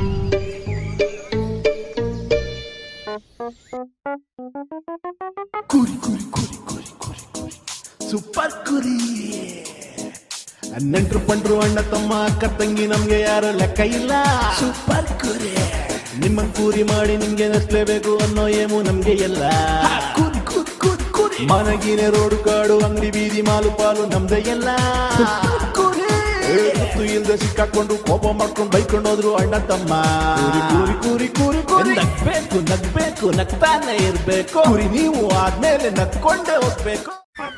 ಕುರಿ ಕುರಿ ಕುರಿ ಕುರಿ ಕುರಿ ಕುರಿ ಸೂಪರ್ ಕುರಿ ನೆಂಟ್ರು ಪಂಟ್ರು ಅಣ್ಣ ತಮ್ಮ ಅಕ್ಕ ತಂಗಿ ನಮ್ಗೆ ಯಾರು ಲೆಕ್ಕ ಇಲ್ಲ ಸೂಪರ್ ಕುರಿ ನಿಮ್ಮ ಕೂರಿ ಮಾಡಿ ನಿಮ್ಗೆ ನಸ್ಲೇಬೇಕು ಅನ್ನೋ ಏಮು ನಮ್ಗೆ ಎಲ್ಲ ಕುರಿ ಕುರಿ ಕುರಿ ಕುರಿ ಮನಗಿನ ರೋಡು ಕಾಡು ಅಂಗಡಿ ಬೀದಿ ಮಾಲು ಪಾಲು ನಮ್ದೇ ಎಲ್ಲ ಗೊತ್ತು ಇಲ್ದೆ ಸಿಕ್ಕಾಕೊಂಡು ಕೋಪ ಮಾಡ್ಕೊಂಡು ಬೈಕೊಂಡು ಹೋದ್ರು ಅಣ್ಣ ತಮ್ಮ ಕೂರಿ ಕೂರಿ ಕೂರಿ ಕೂರಿ ನಗ್ಬೇಕು ನಗ್ಬೇಕು ನಗ್ತಾನೆ ಇರ್ಬೇಕು ಕುರಿ ನೀವು ಆದ್ಮೇಲೆ ನಗ್ಕೊಂಡೇ ಹೋಗ್ಬೇಕು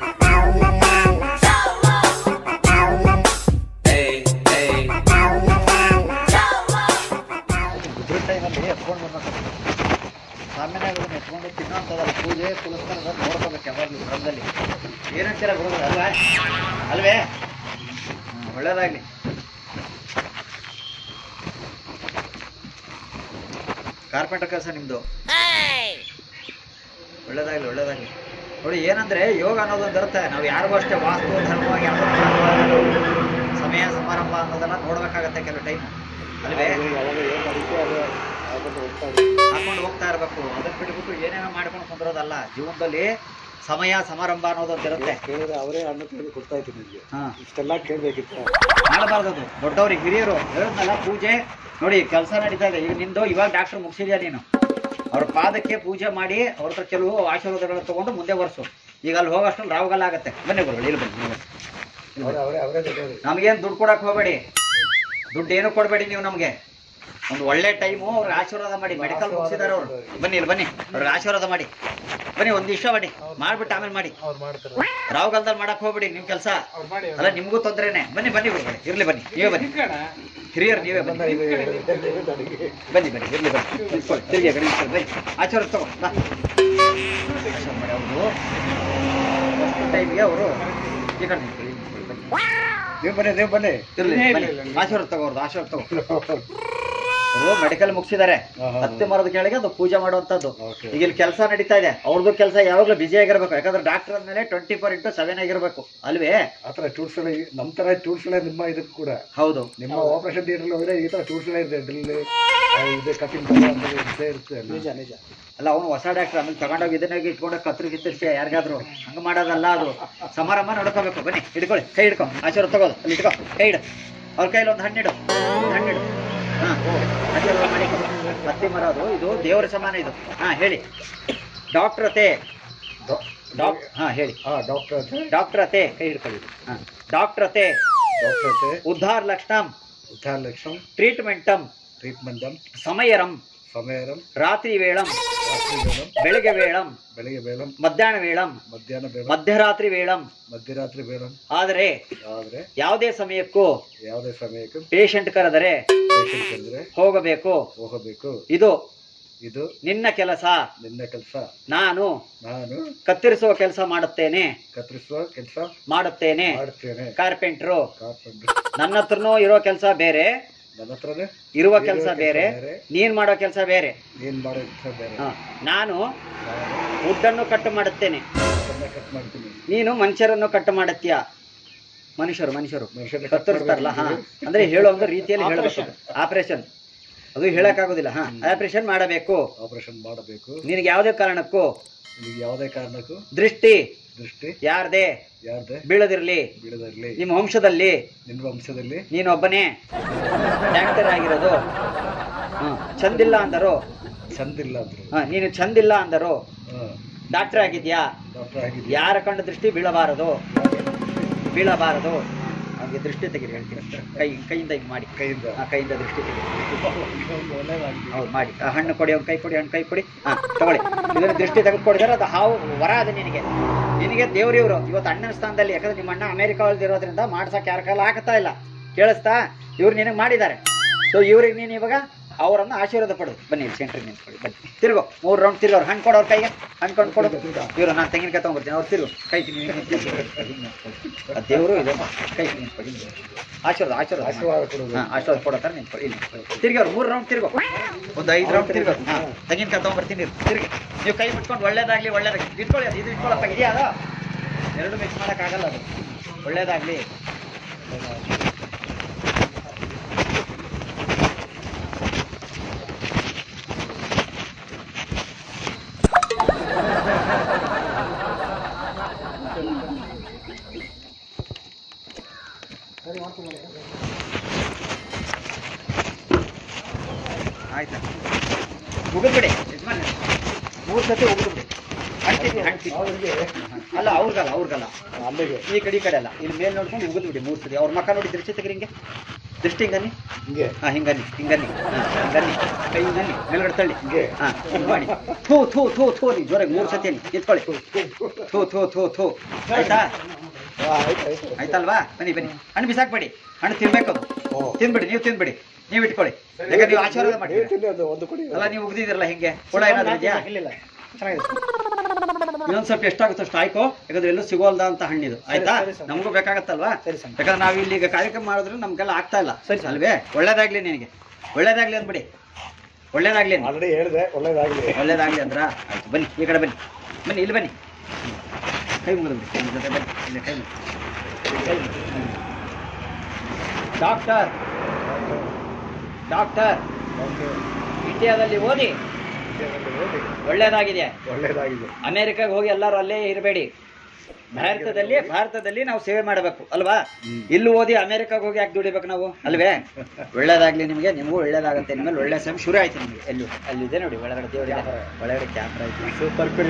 ಇದ್ರ ಟೈಮಲ್ಲಿ ಎತ್ಕೊಂಡು ಬರ್ಬೇಕು ಸಾಮಾನ್ಯವಾಗಿ ಅದನ್ನ ಎತ್ಕೊಂಡು ತಿನ್ನೋಂಥದ್ದಲ್ಲ ಪೂಜೆ ಪುನಸ್ಕಾರ ನೋಡ್ಕೋಬೇಕು ಯಾವಾಗಲೂ ಬ್ರಹ್ಮದಲ್ಲಿ ಏನಂತೀರ ಗುರುಗಳು ಅಲ್ವಾ ಅಲ್ವೇ ಹ್ಮ್, ಒಳ್ಳೇದಾಗ್ಲಿ ಕಾರ್ಪೆಂಟರ್ ಕೆಲಸ ನಿಮ್ದು ಒಳ್ಳೇದಾಗ್ಲಿ ಒಳ್ಳೇದಾಗ್ಲಿ ನೋಡಿ ಏನಂದ್ರೆ ಯೋಗ ಅನ್ನೋದೊಂದು ಇರುತ್ತೆ ನಾವು ಯಾರಿಗೂ ಅಷ್ಟೇ ವಾಸ್ತು ಧರ್ಮವಾಗಿ ಯಾವ್ದೋ ಸಮಯ ಸಮಾರಂಭ ಅನ್ನೋದೆಲ್ಲ ನೋಡ್ಬೇಕಾಗತ್ತೆ ಕೆಲವು ಟೈಮ್ ಅಲ್ವೇ ಹಾಕೊಂಡು ಹೋಗ್ತಾ ಇರ್ಬೇಕು ಅದನ್ನ ಬಿಟ್ಬಿಟ್ಟು ಏನೇನೋ ಮಾಡ್ಕೊಂಡು ಕುಂದಿರೋದಲ್ಲ ಜೀವನದಲ್ಲಿ ಸಮಯ ಸಮಾರಂಭ ಅನ್ನೋದೊಂದು ಇರುತ್ತೆ ಕೇಳಿದ್ರೆ ಅವರೇ ಅನ್ನ ತಿಳಿದು ಕೊಡ್ತಾ ಇತ್ತು ನಿಮಗೆ ಹಾ ಇಷ್ಟೆಲ್ಲ ಕೇಳಬೇಕಿತ್ತು ಮಾಡಬಾರ್ದು ಅದು ದೊಡ್ಡವ್ರಿಗೆ ಹಿರಿಯರು ಹೇಳಿದ್ನಲ್ಲ ಪೂಜೆ ನೋಡಿ ಕೆಲಸ ನಡೀತಾ ಇದೆ ಈಗ ನಿಂದು ಇವಾಗ ಡಾಕ್ಟರ್ ಮುಗಿಸಿದ್ಯಾ ನೀನು ಅವ್ರ ಪಾದಕ್ಕೆ ಪೂಜೆ ಮಾಡಿ ಅವ್ರ ಹತ್ರ ಕೆಲವು ಆಶೀರ್ವಾದಗಳನ್ನ ತಗೊಂಡು ಮುಂದೆ ವರ್ಸು ಈಗ ಅಲ್ಲಿ ಹೋಗೋಷ್ಟು ರಾವುಗಲ್ಲ ಆಗತ್ತೆ ಬನ್ನಿ ಗುರುಗಳು ಇಲ್ಲಿ ಬನ್ನಿ ನೀವು ಬನ್ನಿ. ಅವರೇ ಅವರೇ ಅವರೇ ದೊಡ್ಡವರು ನಮಗೇನು ದುಡ್ಡು ಕೊಡಕ್ ಹೋಗಬೇಡಿ ದುಡ್ಡು ಏನು ಕೊಡಬೇಡಿ ನೀವು ನಮಗೆ ಒಂದು ಒಳ್ಳೆ ಟೈಮು ಅವ್ರಿಗೆ ಆಶೀರ್ವಾದ ಮಾಡಿ ಮೆಡಿಕಲ್ ಮುಗಿಸಿದಾರೆ ಅವರು ಬನ್ನಿ ಇಲ್ಲಿ ಬನ್ನಿ ಅವ್ರಿಗೆ ಆಶೀರ್ವಾದ ಮಾಡಿ ಬನ್ನಿ ಒಂದು ದಿವಸ ಮಾಡಿ ಮಾಡ್ಬಿಟ್ಟು ಆಮೇಲೆ ಮಾಡಿ ಅವ್ರು ಮಾಡ್ತಾರೆ ರಾವ್ಗಲ್ದಲ್ಲಿ ಮಾಡಕ್ ಹೋಗ್ಬೇಡಿ ನಿಮ್ ಕೆಲಸ ಅವ್ರು ಮಾಡಿ ಅಲ್ಲ ನಿಮ್ಗೂ ತೊಂದ್ರೆನೆ ಬನ್ನಿ ಬನ್ನಿ ಗುರುಗಳೇ ಇರ್ಲಿ ಬನ್ನಿ ನೀವೇ ಬನ್ನಿ ಹಿರಿಯರು ನೀವೇ ಬನ್ನಿ ಬನ್ನಿ ಬನ್ನಿ ಇರ್ಲಿ ಬನ್ನಿ ನಿಂತ್ಕೊಳ್ಳಿ ತಿರ್ಗಿ ಬನ್ನಿ ನಿಂತ್ಕೊಳ್ಳಿ, ಬನ್ನಿ ಆಚರಣೆ ತಗೋ ಬಾ ಆಶೀರ್ವಾದ ಮಾಡಿ ಅವರು ಫಸ್ಟ್ ಟೈಮ್ಗೆ ಅವರು ಈ ಕಡೆ ನಿಂತ್ಕೊಳ್ಳಿ ನಿಂತ್ಕೊಳ್ಳಿ, ಬನ್ನಿ ನೀವು ಬನ್ನಿ ನೀವು ಬನ್ನಿ ಇರ್ಲಿ ಬನ್ನಿ ಆಶೀರ್ವಾದ ತಗೋ ಅವ್ರದ್ದು ಆಶೀರ್ವಾದ ತಗೋ ಅವರು ಮೆಡಿಕಲ್ ಮುಗಿಸಿದ್ದಾರೆ ಹಾ, ಹಾ, ಹತ್ತಿ ಮರದ ಕೆಳಗೆ ಅದು ಪೂಜೆ ಮಾಡುವಂತದ್ದು Okay. ಈಗ ಇಲ್ಲಿ ಕೆಲಸ ನಡೀತಾ ಇದೆ ಅವ್ರದ್ದು ಕೆಲಸ ಯಾವಾಗಲೂ ಬಿಜಿ ಆಗಿರ್ಬೇಕು ಯಾಕಂದ್ರೆ ಡಾಕ್ಟರ್ ಅಂದ್ಮೇಲೆ ಟ್ವೆಂಟಿ ಫೋರ್ ಇಂಟು ಸೆವೆನ್ ಆಗಿರ್ಬೇಕು ಅಲ್ವೇ ಆ ಥರ ಟೂರ್ಸ್ ಎಲ್ಲ ಈ- ನಮ್ಮ ಥರ ಟೂರ್ಸ್ ಎಲ್ಲ ನಿಮ್ಮ ಇದಕ್ಕೆ ಕೂಡ ಹೌದು ನಿಮ್ಮ ಆಪರೇಷನ್ ಥಿಯೇಟರ್ ಹೋದ್ರೆ ಈ ಥರ ಟೂರ್ಸ್ ಎಲ್ಲ ಇದೆ ಡ್ರಿಲ್ ಇದೆ ಕಟಿಂಗ್ ಇದ್ದೇ ಇರುತ್ತೆ ನಿಜ ನಿಜ ಅಲ್ಲ ಅವನು ಹೊಸ ಡಾಕ್ಟರ್ ಆಮೇಲೆ ತಗೊಂಡೋಗಿ ಇದನ್ನಾಗಿ ಇಟ್ಕೊಂಡು ಕತ್ರು ಕಿತ್ತರಿಸಿ ಯಾರಿಗಾದ್ರು ಹಂಗ ಮಾಡೋದಲ್ಲ ಅದು ಸಮಾರಂಭ ನೋಡ್ಕೋಬೇಕು ಬನ್ನಿ ಹಿಡ್ಕೊಳ್ಳಿ ಕೈ ಹಿಡ್ಕೊ ಆಶೀರ್ವಾದ ತಗೋದು ಅಲ್ಲಿ ಇಟ್ಕೋ ಕೈ ಹಿಡು ಅವ್ರ ಕೈಲಿ ಒಂದು ಹಣ್ಣಿಡು ಒಂದ್ ಹಣ್ಣಿಡು ಹಾ ಆಶೀರ್ವಾದ ಮಾಡಿ ಹತ್ತಿ ಮರ ಅದು ಇದು ದೇವರ ಸಮಾನ ಇದು ಹಾ ಹೇಳಿ ಡಾಕ್ಟರ್ ಅತೆ ಡಾಕ್ ಹಾ ಹೇಳಿ ಹಾಂ ಡಾಕ್ಟರ್ ಹತ್ರ ಡಾಕ್ಟರ್ ಅತೆ ಕೈ ಹಿಡ್ಕೊಳ್ಳಿ ಹಾ ಡಾಕ್ಟರ್ ಅತೆ ಡಾಕ್ಟರ್ ಹತ್ರ ಉದ್ಧಾರ ಲಕ್ಷಣಂ ಉದ್ಧಾರ ಲಕ್ಷಣ ಟ್ರೀಟ್ಮೆಂಟಂ ಟ್ರೀಟ್ಮೆಂಟ್ ಸಮಯರಂ ಸಮಯರಂ ರಾತ್ರಿ ವೇಳಂ ರಾತ್ರಿ ವೇಳಂ ಬೆಳಗ್ಗೆ ವೇಳಂ ಬೆಳಿಗ್ಗೆ ವೇಳಂ ಮಧ್ಯಾಹ್ನ ವೇಳಂ ಮಧ್ಯಾಹ್ನ ವೇಳಂ ಮಧ್ಯರಾತ್ರಿ ವೇಳಂ ಮಧ್ಯರಾತ್ರಿ ವೇಳಂ ಆದರೆ ಆದರೆ ಯಾವುದೇ ಸಮಯಕ್ಕೂ ಯಾವುದೇ ಸಮಯಕ್ಕೆ ಪೇಷಂಟ್ ಕರೆದರೆ ಪೇಷಂಟ್ ಬಂದರೆ ಹೋಗಬೇಕು ಹೋಗಬೇಕು ಇದು ಇದು ನಿನ್ನ ಕೆಲಸ ನಿನ್ನ ಕೆಲಸ ನಾನು ನಾನು ಕತ್ತರಿಸುವ ಕೆಲಸ ಮಾಡುತ್ತೇನೆ ಕತ್ತರಿಸುವ ಕೆಲಸ ಮಾಡುತ್ತೇನೆ ಮಾಡ್ತೇನೆ ಕಾರ್ಪೆಂಟ್ರು ಕಾರ್ಪೆಂಟರ್ ನನ್ನ ಹತ್ರನೂ ಇರೋ ಕೆಲಸ ಬೇರೆ ನನ್ನ ಹತ್ರನೇ ಇರುವ ಇರುವ ಕೆಲಸ ಕೆಲ್ಸ ಬೇರೆ ಬೇರೆ. ನೀನ್ ಮಾಡೋ ಕೆಲಸ ಬೇರೆ ಏನ್ ಮಾಡೋ ಕೆಲಸ ಬೇರೆ ಹ. ನಾನು ನಾನು ವುಡ್ಡನ್ನು ಕಟ್ ಮಾಡುತ್ತೇನೆ ಅದನ್ನ ಕಟ್ ಮಾಡ್ತೀನಿ ನೀನು ಮನುಷ್ಯರನ್ನು ಕಟ್ ಮಾಡುತ್ತೀಯ ಮನುಷ್ಯರು ಮನುಷ್ಯರು ಮನುಷ್ಯರನ್ನ cut ಕತ್ತರಿಸ್ತಾರಲ್ಲ ಹಾ ಮಾಡ್ಬೇಕು. ಅಂದ್ರೆ ಹೇಳೋ ಒಂದು ರೀತಿಯಲ್ಲಿ ಹೇಳಬೇಕು ಆಪರೇಷನ್ ಅದು ಹೇಳಕ್ಕಾಗೋದಿಲ್ಲ ಹಾ ಆಪರೇಷನ್ ಮಾಡಬೇಕು ಆಪರೇಷನ್ ಮಾಡಬೇಕು ನಿನಗೆ ಯಾವುದೇ ಕಾರಣಕ್ಕೂ ನಿಮಗೆ ಯಾವುದೇ ಕಾರಣಕ್ಕೂ ದೃಷ್ಟಿ ದೃಷ್ಟಿ ಯಾರ್ದೇ ಯಾರ್ದೇ ಬೀಳದಿರ್ಲಿ ಬೀಳದಿರಲಿ ನಿಮ್ಮ ವಂಶದಲ್ಲಿ ನಿನ್ನ ವಂಶದಲ್ಲಿ ನೀನೊಬ್ಬನೇ ಡಾಕ್ಟರ್ ಆಗಿರೋದು ಹ್ಮ್ ಚಂದಿಲ್ಲ ಅಂದರು ಚಂದಿಲ್ಲ ಅಂದ್ರು ಹ, ನೀನು ಚಂದಿಲ್ಲ ಅಂದರು ಹಾ ಡಾಕ್ಟರ್ ಆಗಿದ್ಯಾ ಡಾಕ್ಟರ್ ಆಗಿದ್ಯಾ ಯಾರ ಕಂಡ ದೃಷ್ಟಿ ಬೀಳಬಾರದು ಬೀಳಬಾರದು ಅವ್ನಿಗೆ ದೃಷ್ಟಿ ತೆಗೀರಿ ಹೇಳ್ತೀನಿ ಕೈ ಕೈಯಿಂದ ಹಿಂಗೆ ಮಾಡಿ ಕೈಯಿಂದ ಆ, ಕೈಯಿಂದ ದೃಷ್ಟಿ ತೆಗೀರಿ ಒಳ್ಳೆದಾಗಿದೆ ಹೌದು ಮಾಡಿ ಆ ಹಣ್ಣು ಕೊಡಿ ಅವ್ನು ಕೈ ಕೊಡಿ ಹಣ್ಣು ಕೈ ಕೊಡಿ ಹಾ ತಗೊಳ್ಳಿ ಇದನ್ನ ದೃಷ್ಟಿ ತೆಗೆದು ಕೊಡಿದಾರೆ ಅದು ಹಾವು ವರ ಅದು ನಿನಗೆ ನಿನಗೆ ದೇವ್ರು ಇವರು ಇವತ್ತು ಅಣ್ಣನ ಸ್ಥಾನದಲ್ಲಿ ಯಾಕಂದ್ರೆ ನಿಮ್ಮ ಅಣ್ಣ ಅಮೆರಿಕಾದಲ್ಲಿ ಇರೋದ್ರಿಂದ ಮಾಡ್ಸಕ್ಕೆ ಯಾರ ಕೈಲ ಆಗ್ತಾ ಇಲ್ಲ ಕೇಳಿಸ್ತಾ ಇವ್ರು ನಿನಗೆ ಮಾಡಿದ್ದಾರೆ ಸೊ ಇವ್ರಿಗೆ ನೀನು ಇವಾಗ ಅವರನ್ನು ಆಶೀರ್ವಾದ ಪಡು ಬನ್ನಿ ಸೆಂಟ್ರಿಗೆ ನಿಂತ್ಕೊಳ್ಳಿ ಬನ್ನಿ ತಿರುಗು ಮೂರು ರೌಂಡ್ ತಿರುಗೋರು ಹಣ್ಣು ಕೊಡು ಅವ್ರ ಕೈಗೆ ಹಣ್ಣು ಕೊಂಡು ಕೊಡು ಇವರು ನಾನು ತೆಂಗಿನಕಾಯಿ ತೊಗೊಂಡ್ಬರ್ತೀನಿ ಅವ್ರು ತಿರುಗು ಕೈ ದೇವರು ಇದೆ ಕೈ ನಿಂತ್ಕೊಳ್ಳಿ ಆಶೀರ್ವಾದ ಆಶೀರ್ವಾದ ಮಾಡಿ. ಆಶೀರ್ವಾದ ಕೊಡೋದು ಹಾ ಆಶೀರ್ವಾದ ಕೊಡೋ ಥರ ನಿಂತ್ಕೊಳ್ಳಿ ಇಲ್ಲಿ ತಿರ್ಗಿ ಅವ್ರು ಮೂರು ರೌಂಡ್ ತಿರ್ಗೋ ಒಂದು ಐದು ರೌಂಡ್ ತಿರ್ಗೋ ಹಾ ತೆಂಗಿನಕಾಯಿ ತೊಗೊಂಬರ್ತೀನಿ ಇರು. ತಿರ್ಗಿ ನೀವು ಕೈ ಮುಟ್ಕೊಂಡು ಒಳ್ಳೇದಾಗ್ಲಿ ಒಳ್ಳೇದಾಗ್ಲಿ ಇಟ್ಕೊಳ್ಳಿ ಅದು ಇದು ಇಟ್ಕೊಳ್ಳಪ್ಪ ಇದೆಯಾ ಅದು ಎರಡು ಮಿಕ್ಸ್ ಮಾಡೋಕ್ಕಾಗಲ್ಲ ಅದು ಒಳ್ಳೇದಾಗ್ಲಿ ಆಯ್ತಾ ಉಗಿದ್ಬಿಡಿ ಯಜಮಾನ್ ಮೂರು ಸತಿ ಉಗಿದ್ಬಿಡಿ ಹಣ್ತಿದ್ವಿ ಹಣ್ತಿದ್ವಿ ಅವ್ರಿಗೆ ಅಲ್ಲ ಅವ್ರಿಗಲ್ಲ ಅವ್ರಿಗಲ್ಲ ಅಲ್ಲಿಗೆ ಈ ಕಡೆ ಈ ಕಡೆ ಅಲ್ಲ ಇಲ್ಲಿ ಮೇಲೆ ನೋಡ್ಕೊಂಡು ಉಗಿದ್ಬಿಡಿ ಮೂರು ಸತಿ ಅವ್ರ ಮಕ್ಕ ನೋಡಿ ದೃಷ್ಟಿ ತೆಗೀರಿ ಹಿಂಗೆ ದೃಷ್ಟಿ ಹಿಂಗನ್ನಿ ಹಿಂಗೆ ಹಾ ಹಿಂಗನ್ನಿ ಹಿಂಗನ್ನಿ ಹಾ, ಹಿಂಗನ್ನಿ ಕೈ ಹಿಂಗನ್ನಿ ಮೇಲ್ಗಡೆ ತಳ್ಳಿ ಹಿಂಗೆ. ಹಾ ಹಿಂಗ್ ಮಾಡಿ ಥೂ ಥೂ ಥೂ ಥೂ ನೀ ಜೋರಾಗಿ ಮೂರು ಸತಿ ಅನ್ನಿ ನಿಂತ್ಕೊಳ್ಳಿ ಥೂ ಥೂ ಥೂ ಥೂ ಆಯ್ತಾ ಹಾ, ಆಯ್ತು ಆಯ್ತು ಆಯ್ತಲ್ವಾ ಬನ್ನಿ ಬನ್ನಿ ಹಣ್ಣು ಬಿಸಾಕ್ಬೇಡಿ ಹಣ್ಣು ತಿನ್ಬೇಕು ಅದು ಓ. ತಿನ್ಬಿಡಿ ನೀವು ತಿನ್ಬಿಡಿ ನೀವು ಇಟ್ಕೊಳ್ಳಿ ಯಾಕಂದ್ರೆ ನೀವು ಆಶೀರ್ವಾದ ಮಾಡಿ ನೀವು ತಿನ್ನಿ ಒಂದು ಒಂದು ಕುಡಿ ಅಲ್ಲ ನೀವು ಉಗ್ದಿದಿರಲ್ಲ ಹಿಂಗೆ ಕೂಡ ಏನಾದ್ರು ಇದೆಯಾ ಇಲ್ಲ ಚೆನ್ನಾಗಿದೆ ಇನ್ನೊಂದ್ ಸ್ವಲ್ಪ ಎಷ್ಟಾಗುತ್ತೋ ಅಷ್ಟು ಆಯ್ಕೋ ಯಾಕಂದ್ರೆ ಎಲ್ಲೂ ಸಿಗೋಲ್ದ ಅಂತ ಹಣ್ಣಿದು ಆಯ್ತಾ ಸರಿ, ಸರ್. ನಮಗೂ ಬೇಕಾಗತ್ತಲ್ವಾ ಸರಿ, ಸರ್. ಯಾಕಂದ್ರೆ ನಾವು ಇಲ್ಲಿ ಈಗ ಕಾರ್ಯಕ್ರಮ ಮಾಡಿದ್ರೆ ನಮ್ಗೆಲ್ಲ ಆಗ್ತಾ ಇಲ್ಲ ಸರಿ, ಸರ್. ಅಲ್ವೇ ಒಳ್ಳೇದಾಗ್ಲಿ ನಿನಗೆ ಒಳ್ಳೇದಾಗ್ಲಿ ಅಂದ್ಬಿಡಿ ಒಳ್ಳೇದಾಗ್ಲಿ ಅಂದ್. ಆಲ್ರೆಡಿ ಹೇಳಿದೆ ಒಳ್ಳೇದಾಗಲಿ ಒಳ್ಳೇದಾಗ್ಲಿ ಅಂದ್ರ ಆಯ್ತು ಬನ್ನಿ ಈ ಕಡೆ ಬನ್ನಿ ಬನ್ನಿ ಇಲ್ಲಿ ಬನ್ನಿ ಕೈ ಮುಗಿದು ಬಿಡಿ ನನ್ನ ಜೊತೆ ಬನ್ನಿ ಇಲ್ಲಿ ಕೈ ಮುಗ್ದು. ಕೈ ಮುಗ್ದು. ಡಾಕ್ಟರ್ ಡಾಕ್ಟರ್ ಓಕೆ ಇಂಡಿಯಾದಲ್ಲಿ ಓದಿ ಒಳ್ಳೇದಾಗಿದೆ ಒಳ್ಳೇದಾಗಿದೆ ಅಮೆರಿಕಾಗೆ ಹೋಗಿ ಎಲ್ಲರೂ ಅಲ್ಲೇ ಇರಬೇಡಿ ಭಾರತದಲ್ಲಿ ಭಾರತದಲ್ಲಿ ನಾವು ಸೇವೆ ಮಾಡಬೇಕು ಅಲ್ವಾ ಇಲ್ಲಿ ಓದಿ ಅಮೆರಿಕಾಗೆ ಹೋಗಿ ಯಾಕೆ ದುಡಿಬೇಕು ನಾವು ಅಲ್ವೇ ಒಳ್ಳೇದಾಗ್ಲಿ ನಿಮಗೆ ನಿಮಗೂ ಒಳ್ಳೇದಾಗುತ್ತೆ ನಿಮ್ಮಲ್ಲಿ ಒಳ್ಳೆ ಸಮಯ ಶುರು ಆಯ್ತು ನಿಮಗೆ ಎಲ್ಲಿ ಅಲ್ಲಿದೆ ನೋಡಿ ಒಳಗಡೆ ದೇವರಿಗೆ ಒಳಗಡೆ ಕ್ಯಾಮ್ರಾ ಐತಿ ಸೂಪರ್ ಕುಡಿ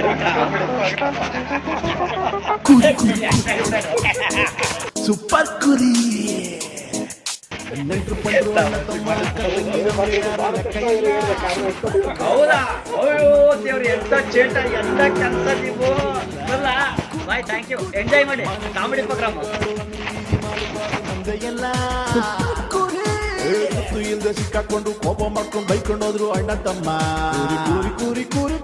ಸೂಪರ್ ಕುರಿ ನೆಂಟ್ರು ಪಂಟ್ರು ಅಣ್ಣ ತಮ್ಮ ಅಕ್ಕ ತಂಗಿ ಯಾರು ಲೆಕ್ಕ ಇಲ್ಲ. ಹೌದಾ ಅಯ್ಯೋ ದೇವ್ರು ಎಂತ ಚೇಟ ಎಂತ ಕೆಲಸ ನೀವು ಅಲ್ಲ ಬಾಯ್ ಥ್ಯಾಂಕ್ ಯು ಎಂಜಾಯ್ ಮಾಡಿ ಕಾಮಿಡಿ ಪ್ರೋಗ್ರಾಮ್ ನಮ್ದೇ ಎಲ್ಲ ಏ, ಗೊತ್ತು ಇಲ್ದೆ ಸಿಕ್ಕಾಕೊಂಡು ಕೋಪ ಮಾಡ್ಕೊಂಡು ಬೈಕೊಂಡು ಹೋದ್ರು ಅಣ್ಣ ತಮ್ಮ ಕೂರಿ ಕೂರಿ ಕೂರಿ ಕೂರಿ